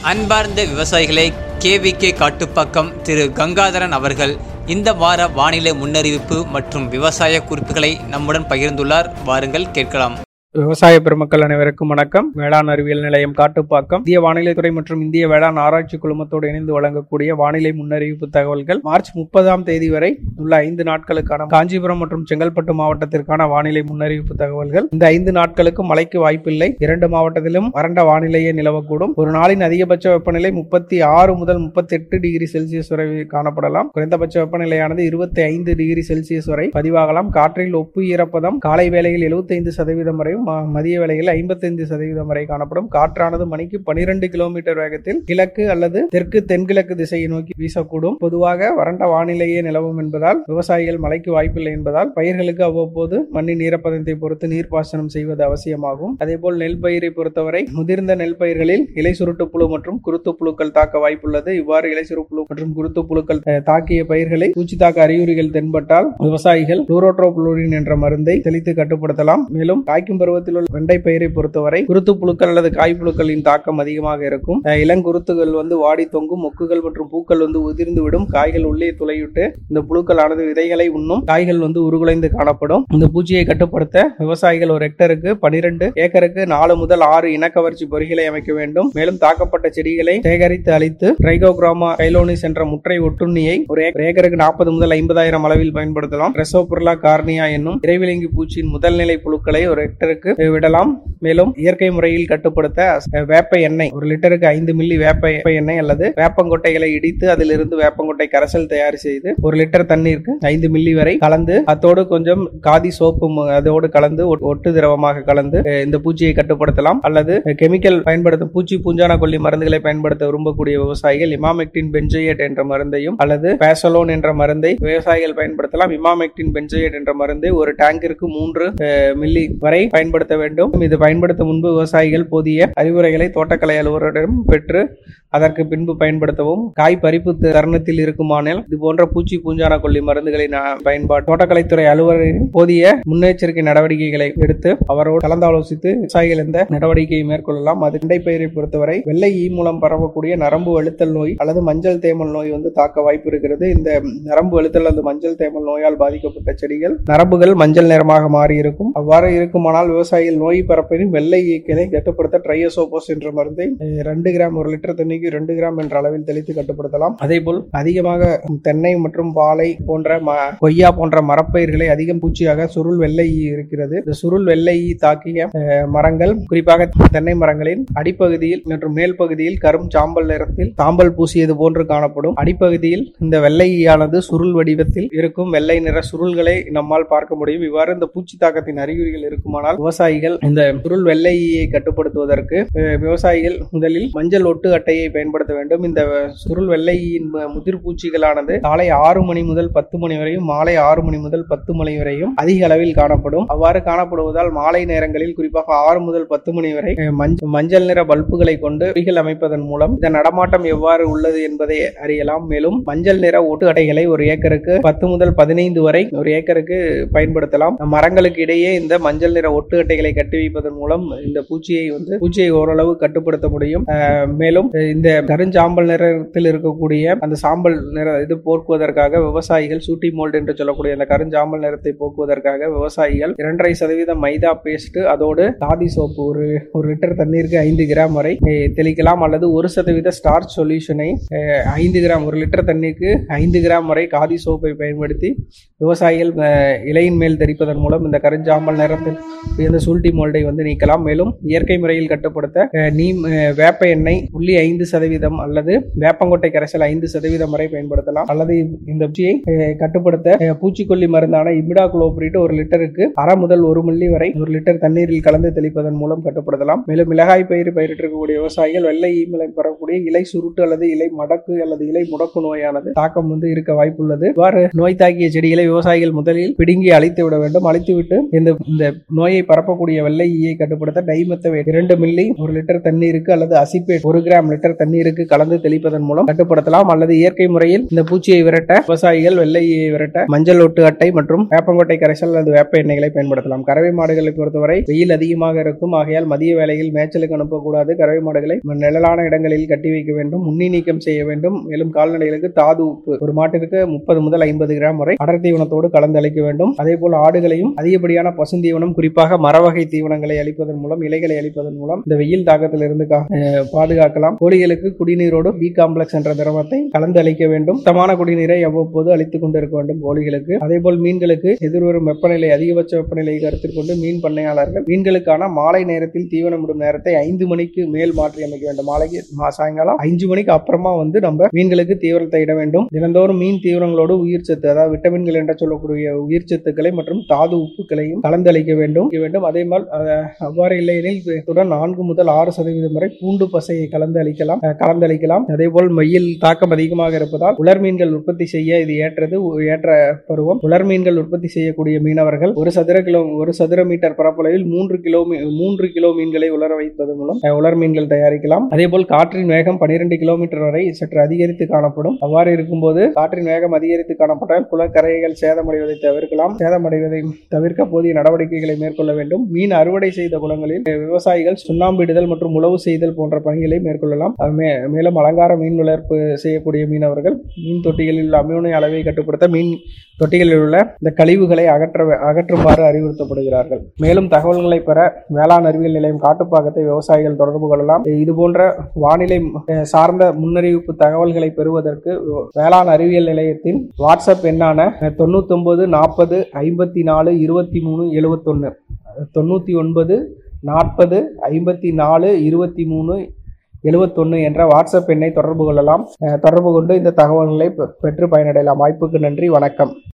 அன்பார்ந்த விவசாயிகளை கேவிகே காட்டுப்பாக்கம் திரு கங்காதரன் அவர்கள் இந்த வார வானிலை முன்னறிவிப்பு மற்றும் விவசாய குறிப்புகளை நம்முடன் பகிர்ந்துள்ளார் வாருங்கள் கேட்கலாம் விவசாய பெருமக்கள் அனைவருக்கும் வணக்கம் வேளாண் அறிவியல் நிலையம் காட்டுப்பாக்கம் இந்திய வானிலை துறை மற்றும் இந்திய வேளாண் ஆராய்ச்சி குழுமத்தோடு இணைந்து வழங்கக்கூடிய வானிலை முன்னறிவிப்பு தகவல்கள் மார்ச் முப்பதாம் தேதி வரை உள்ள ஐந்து நாட்களுக்கான காஞ்சிபுரம் மற்றும் செங்கல்பட்டு மாவட்டத்திற்கான வானிலை முன்னறிவிப்பு தகவல்கள் இந்த ஐந்து நாட்களுக்கு மழைக்கு வாய்ப்பில்லை இரண்டு மாவட்டத்திலும் வறண்ட வானிலையே நிலவக்கூடும் ஒரு நாளின் அதிகபட்ச வெப்பநிலை முப்பத்தி ஆறு முதல் முப்பத்தி எட்டு டிகிரி செல்சியஸ் வரை காணப்படலாம் குறைந்தபட்ச வெப்பநிலையானது இருபத்தி ஐந்து டிகிரி செல்சியஸ் வரை பதிவாகலாம் காற்றில் ஒப்பு ஈரப்பதம் காலை வேளையில் 75% சதவீதம் வரையும் ம- மதிய வேளையில் 55% சதவீதம் வரை காணப்படும் காற்றானது மணிக்கு 12 கிலோமீட்டர் வேகத்தில் கிழக்கு அல்லது தெற்கு தென்கிழக்கு திசையை நோக்கி வீசக்கூடும் பொதுவாக வறண்ட வானிலையே நிலவும் என்பதால் விவசாயிகள் மழைக்கு வாய்ப்பில்லை என்பதால் பயிர்களுக்கு அவ்வப்போது மண்ணின் ஈரப்பதத்தை பொறுத்து நீர்ப்பாசனம் செய்வது அவசியமாகும் அதேபோல் நெல் பயிரை பொறுத்தவரை முதிர்ந்த நெல் பயிர்களில் இலை சுருட்டு புழு மற்றும் குருத்து புழுக்கள் தாக்க வாய்ப்புள்ளது இவ்வாறு இலை சுரு புழு மற்றும் குருத்து புழுக்கள் அஹ், தாக்கிய பயிர்களை பூச்சி தாக்க அறிகுறிகள் தென்பட்டால் விவசாயிகள் குளோரோட்ரோபுளோரின் என்ற மருந்தை தெளித்து கட்டுப்படுத்தலாம் மேலும் காய்க்கும் பருவத்தில் உள்ள வெண்டை பயிரை பொறுத்தவரை குருத்து புழுக்கள் அல்லது காய்ப்புழுக்களின் தாக்கம் அதிகமாக இருக்கும் அஹ், இளங்குருத்துகள் வந்து வாடி தொங்கும் மொக்குகள் மற்றும் பூக்கள் வந்து உதிர்ந்து விடும் காய்கள் உள்ளே துளையிட்டு இந்த புழுக்களானது விதைகளை உண்ணும் காய்கள் வந்து உருகுலைந்து காணப்படும் இந்த பூச்சியை கட்டுப்படுத்த விவசாயிகள் ஒரு ஹெக்டருக்கு பனிரெண்டு ஏக்கருக்கு நாலு முதல் ஆறு இனக்கவர்ச்சி பொறிகளை அமைக்க வேண்டும் மேலும் தாக்கப்பட்ட செடிகளை சேகரித்து அழித்து ட்ரைகோகிராமா கைலோனிஸ் என்ற முற்றை ஒட்டுண்ணியை ஒரு ஏக்க- ஏக்கருக்கு நாற்பது முதல் ஐம்பதாயிரம் அளவில் பயன்படுத்தலாம் ரெசோபுர்லா கார்னியா என்னும் இறைவிலங்கி பூச்சியின் முதல் நிலை புழுக்களை ஒரு ஹெக்டருக்கு விடலாம் மேலும் இயற்கை முறையில் கட்டுப்படுத்த அஹ், வேப்ப எண்ணெய் ஒரு லிட்டருக்கு ஐந்து மில்லி வேப்ப வேப்ப எண்ணெய் அல்லது வேப்பங்கொட்டைகளை இடித்து அதிலிருந்து வேப்பங்கொட்டை கரைசல் தயார் செய்து ஒரு லிட்டர் தண்ணீருக்கு ஐந்து மில்லி வரை கலந்து அத்தோடு கொஞ்சம் காதி சோப்பு மு- அதோடு கலந்து ஒட்- ஒட்டு திரவமாக கலந்து அஹ், இந்த பூச்சியை கட்டுப்படுத்தலாம் அல்லது கெமிக்கல் பயன்படுத்தும் பூச்சி பூஞ்சான கொல்லி மருந்துகளை பயன்படுத்த விரும்பக்கூடிய விவசாயிகள் இமாமெக்டின் பென்ஜோயேட் என்ற மருந்தையும் அல்லது பேசலோன் என்ற மருந்தை விவசாயிகள் பயன்படுத்தலாம் இமாமெக்டின் பென்ஜோயேட் என்ற மருந்தை ஒரு டேங்கிற்கு மூன்று அஹ், மில்லி வரை பயன்படுத்த வேண்டும் இது பயன்படுத்த முன்பு விவசாயிகள் போதிய அறிவுரைகளை தோட்டக்கலை அலுவலரிடம் பெற்று அதற்கு பின்பு பயன்படுத்தவும் காய் பறிப்பு தருணத்தில் இருக்குமானால் இது போன்ற பூச்சி பூஞ்சான கொல்லி மருந்துகளின் அஹ், பயன்பாடு தோட்டக்கலைத்துறை அலுவலரின் போதிய முன்னெச்சரிக்கை நடவடிக்கைகளை எடுத்து அவரோடு கலந்தாலோசித்து விவசாயிகள் இந்த நடவடிக்கையை மேற்கொள்ளலாம் அது இண்டை பயிரை பொறுத்தவரை வெள்ளை ஈ மூலம் பரவக்கூடிய நரம்பு அழுத்தல் நோய் அல்லது மஞ்சள் தேமல் நோய் வந்து தாக்க வாய்ப்பு இருக்கிறது இந்த நரம்பு அழுத்தல் அல்லது மஞ்சள் தேமல் நோயால் பாதிக்கப்பட்ட செடிகள் நரம்புகள் மஞ்சள் நிறமாக மாறி இருக்கும் அவ்வாறு இருக்குமானால் விவசாயிகள் நோய் பரப்பின் வெள்ளை ஈக்களை கட்டுப்படுத்த ட்ரையோசோபோஸ் என்ற மருந்தை அஹ், ரெண்டு கிராம் ஒரு லிட்டர் தண்ணிக்கு ரெண்டு கிராம் என்ற அளவில் தெளித்து கட்டுப்படுத்தலாம் அதேபோல் அதிகமாக தென்னை மற்றும் வாழை போன்ற ம- கொய்யா போன்ற மரப்பயிர்களை அதிகம் பூச்சியாக சுருள் வெள்ளை ஈ இருக்கிறது இந்த சுருள் வெள்ளை ஈ தாக்கிய அஹ், மரங்கள் குறிப்பாக தென்னை மரங்களின் அடிப்பகுதியில் மற்றும் மேல் பகுதியில் கரும் சாம்பல் நிறத்தில் சாம்பல் பூசியது போன்று காணப்படும் அடிப்பகுதியில் இந்த வெள்ளை ஈயானது சுருள் வடிவத்தில் இருக்கும் வெள்ளை நிற சுருள்களை நம்மால் பார்க்க முடியும் இவ்வாறு இந்த பூச்சி தாக்கத்தின் அறிகுறிகள் இருக்குமானால் விவசாயிகள் இந்த சுருள் வெள்ளை ஈயை கட்டுப்படுத்துவதற்கு அஹ், விவசாயிகள் முதலில் மஞ்சள் ஒட்டு அட்டையை பயன்படுத்த வேண்டும் இந்த சுருள் வெள்ளை ஈயின் ம- முதிர் பூச்சிகளானது காலை ஆறு மணி முதல் பத்து மணி வரையும் மாலை ஆறு மணி முதல் பத்து மணி வரையும் அதிக அளவில் காணப்படும் அவ்வாறு காணப்படுவதால் மாலை நேரங்களில் குறிப்பாக ஆறு முதல் பத்து மணி வரை அஹ், மஞ்ச- மஞ்சள் நிற பல்புகளை கொண்டு பொறிகள் அமைப்பதன் மூலம் இந்த நடமாட்டம் எவ்வாறு உள்ளது என்பதை அறியலாம் மேலும் மஞ்சள் நிற ஒட்டு அட்டைகளை ஒரு ஏக்கருக்கு பத்து முதல் பதினைந்து வரை ஒரு ஏக்கருக்கு பயன்படுத்தலாம் மரங்களுக்கு இடையே இந்த மஞ்சள் நிற ஒட்டு அட்டைகளை கட்டி வைப்பதன் மூலம் இந்த பூச்சியை வந்து பூச்சியை ஓரளவு கட்டுப்படுத்த முடியும் அஹ், மேலும் இந்த கருஞ்சாம்பல் நிறத்தில் இருக்கக்கூடிய அந்த சாம்பல் நிற இது போக்குவதற்காக விவசாயிகள் சூட்டி மோல்டு என்று சொல்லக்கூடிய அந்த கருஞ்சாம்பல் நிறத்தை போக்குவதற்காக விவசாயிகள் இரண்டரை சதவீதம் மைதா பேஸ்ட் அதோடு தாதி சோப்பு ஒரு ஒரு லிட்டர் தண்ணீருக்கு ஐந்து கிராம் வரை அஹ், தெளிக்கலாம் அல்லது ஒரு சதவீத ஸ்டார்ச் சொல்யூஷனை ஐந்து கிராம் ஒரு லிட்டர் தண்ணீருக்கு ஐந்து கிராம் வரை காதி சோப்பை பயன்படுத்தி விவசாயிகள் அஹ், இலையின் மேல் தெளிப்பதன் மூலம் இந்த கருஞ்சாம்பல் நிறத்தில் இந்த சூல்டி மோல்டை வந்து நீக்கலாம் மேலும் இயற்கை முறையில் கட்டுப்படுத்த அஹ், நீம் அஹ், வேப்ப எண்ணெய் புள்ளி ஐந்து சதவீதம் அல்லது வேப்பங்கொட்டை கரைசல் ஐந்து சதவீதம் வரை பயன்படுத்தலாம் அல்லது இந்த பூச்சியை அஹ், கட்டுப்படுத்த அஹ், பூச்சிக்கொல்லி மருந்தான இமிடா குளோபரேட் ஒரு லிட்டருக்கு அரை முதல் ஒரு மில்லி வரை ஒரு லிட்டர் தண்ணீரில் கலந்து தெளிப்பதன் மூலம் கட்டுப்படுத்தலாம் மேலும் மிளகாய் பயிர் பயிரிட்டிருக்கக்கூடிய விவசாயிகள் வெள்ளை ஈமலை பெறக்கூடிய இலை சுருட்டு அல்லது இலை மடக்கு அல்லது இலை முடக்கு நோயானது தாக்கம் வந்து இருக்க வாய்ப்புள்ளது இவ்வாறு நோய் தாக்கிய செடிகளை விவசாயிகள் முதலில் பிடுங்கி அழித்து விட வேண்டும் அழித்துவிட்டு இந்த இந்த நோயை பரப்பக்கூடிய வெள்ளை ஈயை கட்டுப்படுத்த டைமெத்தவேட் இரண்டு மில்லி ஒரு லிட்டர் தண்ணீருக்கு அல்லது அசிப்பேட் ஒரு கிராம் லிட்டர் தண்ணீருக்கு கலந்து தெளிப்பதன் மூலம் கட்டுப்படுத்தலாம் அல்லது இயற்கை முறையில் இந்த பூச்சியை விரட்ட விவசாயிகள் வெள்ளை ஈயை விரட்ட மஞ்சள் ஒட்டு அட்டை மற்றும் வேப்பங்கொட்டை கரைசல் அல்லது வேப்ப எண்ணெய்களை பயன்படுத்தலாம் கறவை மாடுகளை பொறுத்தவரை வெயில் அதிகமாக இருக்கும் ஆகையால் மதிய வேளையில் மேய்ச்சலுக்கு அனுப்பக்கூடாது கறவை மாடுகளை நிழலான இடங்களில் கட்டி வைக்க வேண்டும் உண்ணி நீக்கம் செய்ய வேண்டும் மேலும் கால்நடைகளுக்கு தாது உப்பு ஒரு மாட்டிற்கு முப்பது முதல் ஐம்பது கிராம் வரை அடர் தீவனத்தோடு கலந்து அளிக்க வேண்டும் அதே போல் ஆடுகளையும் அதிகப்படியான பசுந்தீவனம் குறிப்பாக மரவகை தீவனங்களை அளிப்பதன் மூலம் இலைகளை அளிப்பதன் மூலம் இந்த வெயில் தாக்கத்திலிருந்து கா- அஹ் பாதுகாக்கலாம் கோழிகளுக்கு குடிநீரோடு பி காம்ப்ளெக்ஸ் என்ற திரவத்தை கலந்து அளிக்க வேண்டும் சுத்தமான குடிநீரை அவ்வப்போது அளித்துக் கொண்டிருக்க வேண்டும் கோழிகளுக்கு அதேபோல் மீன்களுக்கு எதிர்வரும் வெப்பநிலை அதிகபட்ச வெப்பநிலையை கருத்தில் கொண்டு மீன் பண்ணையாளர்கள் மீன்களுக்கான மாலை நேரத்தில் தீவனமிடும் நேரத்தை ஐந்து மணிக்கு மேல் மாற்றி அமைக்க வேண்டும் மாலைக்கு மா- சாயங்காலம் அஞ்சு மணிக்கு அப்புறமா வந்து நம்ம மீன்களுக்கு தீவிரத்தை இட வேண்டும் தினந்தோறும் மீன் தீவிரங்களோடு உயிர் சத்து அதாவது விட்டமின்கள் என்று சொல்லக்கூடிய உயிர் சத்துக்களை மற்றும் தாது உப்புகளையும் கலந்து அளிக்க வேண்டும் அளிக்க வேண்டும் அதே மாதிரி அஹ், அவ்வாறு இல்லையெனில் இத்துடன் நான்கு முதல் ஆறு சதவீதம் வரை பூண்டு பசையை கலந்து அளிக்கலாம் அஹ், கலந்து அளிக்கலாம் அதே போல் வெயில் தாக்கம் அதிகமாக இருப்பதால் உலர் மீன்கள் உற்பத்தி செய்ய இது ஏற்றது உ- ஏற்ற பருவம் உலர் மீன்கள் உற்பத்தி செய்யக்கூடிய மீனவர்கள் ஒரு சதுர கிலோ ஒரு சதுர மீட்டர் பரப்பளவில் மூன்று கிலோ மீ- மூன்று கிலோ மீன்களை உலர வைப்பதன் மூலம் அஹ், உலர் மீன்கள் தயாரிக்கலாம் அதே போல் காற்றின் வேகம் 12 கிலோமீட்டர் வரை சற்று அதிகரித்து காணப்படும் அவ்வாறு இருக்கும்போது காற்றின் வேகம் அதிகரித்து காணப்பட்டால் குளக்கரைகள் சேதமடைவதை தவிர்க்கலாம் சேதமடைவதை தவிர்க்க போதிய நடவடிக்கைகளை மேற்கொள்ள வேண்டும் மீன் அறுவடை செய்த குளங்களில் அஹ், விவசாயிகள் சுண்ணாம்பிடுதல் மற்றும் உழவு செய்தல் போன்ற பணிகளை மேற்கொள்ளலாம் அது மே- மேலும் அலங்கார மீன் வளர்ப்பு செய்யக்கூடிய மீனவர்கள் மீன் தொட்டிகளில் உள்ள அமியோனிய அளவை கட்டுப்படுத்த மீன் தொட்டிகளில் உள்ள இந்த கழிவுகளை அகற்ற அகற்றுமாறு அறிவுறுத்தப்படுகிறார்கள் மேலும் தகவல்களை பெற வேளாண் அறிவியல் நிலையம் காட்டுப்பாக்கத்தை விவசாயிகள் தொடர்பு கொள்ளலாம் இது போன்ற வானிலை அஹ், சார்ந்த முன்னறிவிப்பு தகவல்களை பெறுவதற்கு வேளாண் அறிவியல் நிலையத்தின் வாட்ஸ்அப் எண்ணான தொண்ணூத்தொன்பது நாற்பது ஐம்பத்தி நாலு இருபத்தி மூணு எழுவத்தொன்று தொண்ணூற்றி ஒன்பது நாற்பது ஐம்பத்தி நாலு இருபத்தி மூணு எழுவத்தொன்று என்ற வாட்ஸ்அப் எண்ணை தொடர்பு கொள்ளலாம் அஹ், தொடர்பு கொண்டு இந்த தகவல்களை பெ- பெற்று பயனடையலாம் வாய்ப்புக்கு நன்றி வணக்கம்